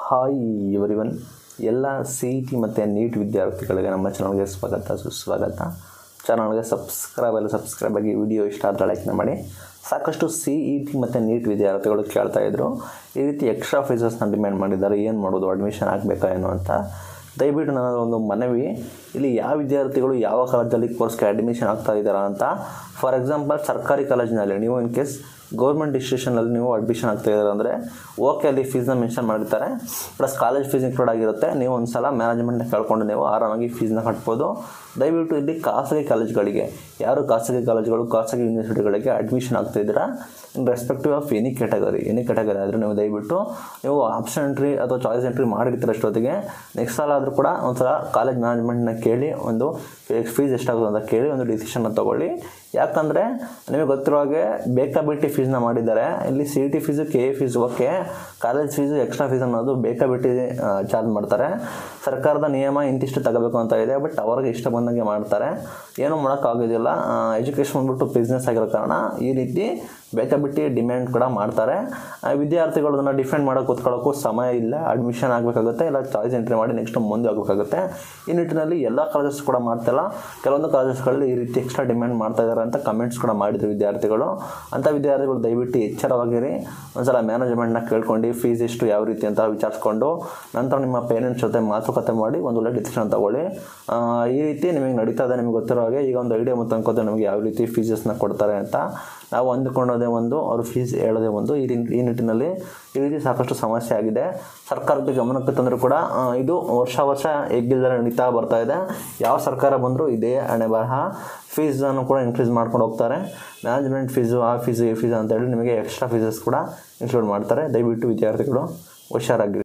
hi ಇವರಿವನ್ ಎಲ್ಲ C E T ಮತ್ತು ನೀಟ್ ವಿದ್ಯಾರ್ಥಿಗಳಿಗೆ ನಮ್ಮ ಚಾನಲ್ಗೆ ಸ್ವಾಗತ ಸುಸ್ವಾಗತ ಚಾನಲ್ಗೆ ಸಬ್ಸ್ಕ್ರೈಬ್ ಎಲ್ಲ ಸಬ್ಸ್ಕ್ರೈಬ್ ಆಗಿ ವಿಡಿಯೋ ಇಷ್ಟ ಆದರೆ ಲೈಕ್ನ ಮಾಡಿ ಸಾಕಷ್ಟು ಸಿ ಇ ಟಿ ಮತ್ತು ನೀಟ್ ವಿದ್ಯಾರ್ಥಿಗಳು ಕೇಳ್ತಾ ಇದ್ರು ಈ ರೀತಿ ಎಕ್ಸ್ಟ್ರಾ ಫೀಸಸ್ನ ಡಿಮ್ಯಾಂಡ್ ಮಾಡಿದ್ದಾರೆ ಏನು ಮಾಡೋದು ಅಡ್ಮಿಷನ್ ಆಗಬೇಕಾ ಏನು ಅಂತ ದಯವಿಟ್ಟು ನನ್ನ ಒಂದು ಮನವಿ ಇಲ್ಲಿ ಯಾವ ವಿದ್ಯಾರ್ಥಿಗಳು ಯಾವ ಕಾಲೇಜಲ್ಲಿ ಕೋರ್ಸ್ಗೆ ಅಡ್ಮಿಷನ್ ಆಗ್ತಾ ಇದ್ದಾರಾ ಅಂತ ಫಾರ್ ಎಕ್ಸಾಂಪಲ್ ಸರ್ಕಾರಿ ಕಾಲೇಜಿನಲ್ಲಿ ನೀವು ಇನ್ ಕೇಸ್ ಗೌರ್ಮೆಂಟ್ ಇನ್ಸ್ಟಿಟ್ಯೂಷನಲ್ಲಿ ನೀವು ಅಡ್ಮಿಷನ್ ಆಗ್ತಾ ಇದ್ದಾರೆ ಅಂದರೆ ಓಕೆ ಅಲ್ಲಿ ಫೀಸ್ನ ಮೆನ್ಷನ್ ಮಾಡಿರ್ತಾರೆ ಪ್ಲಸ್ ಕಾಲೇಜ್ ಫೀಸ್ ಇನ್ಕ್ಲೂಡ್ ಆಗಿರುತ್ತೆ ನೀವು ಒಂದು ಸಲ ಮ್ಯಾನೇಜ್ಮೆಂಟ್ನ ಕೇಳ್ಕೊಂಡು ನೀವು ಆರಾಮಾಗಿ ಫೀಸ್ನ ಕಟ್ಬೋದು ದಯವಿಟ್ಟು ಇಲ್ಲಿ ಖಾಸಗಿ ಕಾಲೇಜ್ಗಳಿಗೆ ಯಾರು ಖಾಸಗಿ ಕಾಲೇಜ್ಗಳು ಖಾಸಗಿ ಯೂನಿವರ್ಸಿಟಿಗಳಿಗೆ ಅಡ್ಮಿಷನ್ ಆಗ್ತಾ ಇದ್ದೀರಾ in respective of any category any category ಆದರೆ ನೀವು ದಯವಿಟ್ಟು ನೀವು ಆಪ್ಷನ್ ಎಂಟ್ರಿ ಅಥವಾ ಚಾಯ್ಸ್ ಎಂಟ್ರಿ ಮಾಡಿರ್ತೀರ ಅಷ್ಟೊತ್ತಿಗೆ ನೆಕ್ಸ್ಟ್ ಸಲ ಆದರೂ ಕೂಡ ಒಂದು ಸಲ ಕಾಲೇಜ್ ಮ್ಯಾನೇಜ್ಮೆಂಟ್ನ ಕೇಳಿ ಒಂದು ಫೀಸ್ ಎಷ್ಟಾಗುತ್ತೆ ಅಂತ ಕೇಳಿ ಒಂದು ಡಿಸಿಷನ್ನ ತೊಗೊಳ್ಳಿ ಯಾಕಂದರೆ ನಿಮಗೆ ಗೊತ್ತಿರೋ ಹಾಗೆ ಬೇಕಾಬಿಟ್ಟಿ ಫೀಸ್ನ ಮಾಡಿದ್ದಾರೆ ಇಲ್ಲಿ C E T fees K A fees okay college fees extra fees ಅನ್ನೋದು ಬೇಕಾಬಿಟ್ಟಿ ಚಾರ್ಜ್ ಮಾಡ್ತಾರೆ ಸರ್ಕಾರದ ನಿಯಮ ಇಂತಿಷ್ಟು ತಗೋಬೇಕು ಅಂತ ಇದೆ ಬಟ್ ಅವ್ರಿಗೆ ಇಷ್ಟ ಬಂದಂಗೆ ಮಾಡ್ತಾರೆ ಏನೂ ಮಾಡೋಕ್ಕಾಗೋದಿಲ್ಲ ಎಜುಕೇಷನ್ ಬಂದ್ಬಿಟ್ಟು ಬಿಸ್ನೆಸ್ ಆಗಿರೋ ಕಾರಣ ಈ ರೀತಿ ಬೇಕಾಬಿಟ್ಟಿ ಡಿಮ್ಯಾಂಡ್ ಕೂಡ ಮಾಡ್ತಾರೆ ಆ ವಿದ್ಯಾರ್ಥಿಗಳು ಅದನ್ನು ಡಿಫೆಂಡ್ ಮಾಡೋಕೆ ಕೂತ್ಕೊಳ್ಳೋಕ್ಕೂ ಸಮಯ ಇಲ್ಲ ಅಡ್ಮಿಷನ್ ಆಗಬೇಕಾಗುತ್ತೆ ಇಲ್ಲ ಚಾಯ್ಸ್ ಎಂಟ್ರಿ ಮಾಡಿ ನೆಕ್ಸ್ಟ್ ಮುಂದೆ ಹೋಗಬೇಕಾಗುತ್ತೆ ಈ ನಿಟ್ಟಿನಲ್ಲಿ ಎಲ್ಲ ಕಾಲೇಜಸ್ ಕೂಡ ಮಾಡ್ತಿಲ್ಲ ಕೆಲವೊಂದು ಕಾಲೇಜಸ್ಗಳಲ್ಲಿ ಈ ರೀತಿ ಎಕ್ಸ್ಟ್ರಾ ಡಿಮ್ಯಾಂಡ್ ಮಾಡ್ತಾ ಇದ್ದಾರೆ ಅಂತ ಕಮೆಂಟ್ಸ್ ಕೂಡ ಮಾಡಿದ್ರು ವಿದ್ಯಾರ್ಥಿಗಳು ಅಂಥ ವಿದ್ಯಾರ್ಥಿಗಳು ದಯವಿಟ್ಟು ಎಚ್ಚರವಾಗಿರಿ ಒಂದ್ಸಲ ಮ್ಯಾನೇಜ್ಮೆಂಟ್ನ ಕೇಳ್ಕೊಂಡು ಫೀಸ್ ಎಷ್ಟು ಯಾವ ರೀತಿ ಅಂತ ವಿಚಾರಿಸ್ಕೊಂಡು ನಂತರ ನಿಮ್ಮ ಪೇರೆಂಟ್ಸ್ ಜೊತೆ ಮಾತುಕತೆ ಮಾಡಿ ಒಂದು ಒಳ್ಳೆ ಡಿಸಿಷನ್ ತಗೊಳ್ಳಿ ಆ, ಈ ರೀತಿ ನಿಮಗೆ ನಡೀತಾ ಇದೆ ನಿಮಗೆ ಗೊತ್ತಿರೋ ಹಾಗೆ ಈಗ ಒಂದು ಐಡಿಯಾ ಮತ್ತು ಅನ್ಕೋತಾರೆ ನಮಗೆ ಯಾವ ರೀತಿ ಫೀಸಸ್ನ ಕೊಡ್ತಾರೆ ಅಂತ ನಾವು ಅಂದುಕೊಳ್ಳೋದೇ ಒಂದು ಅವ್ರ ಫೀಸ್ ಹೇಳೋದೇ ಒಂದು ಈ ರೀತಿ ಈ ನಿಟ್ಟಿನಲ್ಲಿ ಈ ರೀತಿ ಸಾಕಷ್ಟು ಸಮಸ್ಯೆ ಆಗಿದೆ ಸರ್ಕಾರದ ಗಮನಕ್ಕೆ ತಂದರೂ ಕೂಡ ಆ, ಇದು ವರ್ಷ ವರ್ಷ ಎಗ್ಗಿಲ್ಲದೆ ನಡೀತಾ ಬರ್ತಾ ಇದೆ ಯಾವ ಸರ್ಕಾರ ಬಂದರೂ ಇದೇ ಹಣೆ ಬರಹ ಫೀಸನ್ನು ಕೂಡ ಇನ್ಕ್ರೀಸ್ ಮಾಡ್ಕೊಂಡು ಹೋಗ್ತಾರೆ ಮ್ಯಾನೇಜ್ಮೆಂಟ್ ಫೀಸು ಆ ಫೀಸು ಈ ಫೀಸು ಅಂತೇಳಿ ನಿಮಗೆ ಎಕ್ಸ್ಟ್ರಾ ಫೀಸಸ್ ಕೂಡ ಇನ್ಕ್ಲೂಡ್ ಮಾಡ್ತಾರೆ ದಯವಿಟ್ಟು ವಿದ್ಯಾರ್ಥಿಗಳು ಹುಷಾರಾಗಿರಿ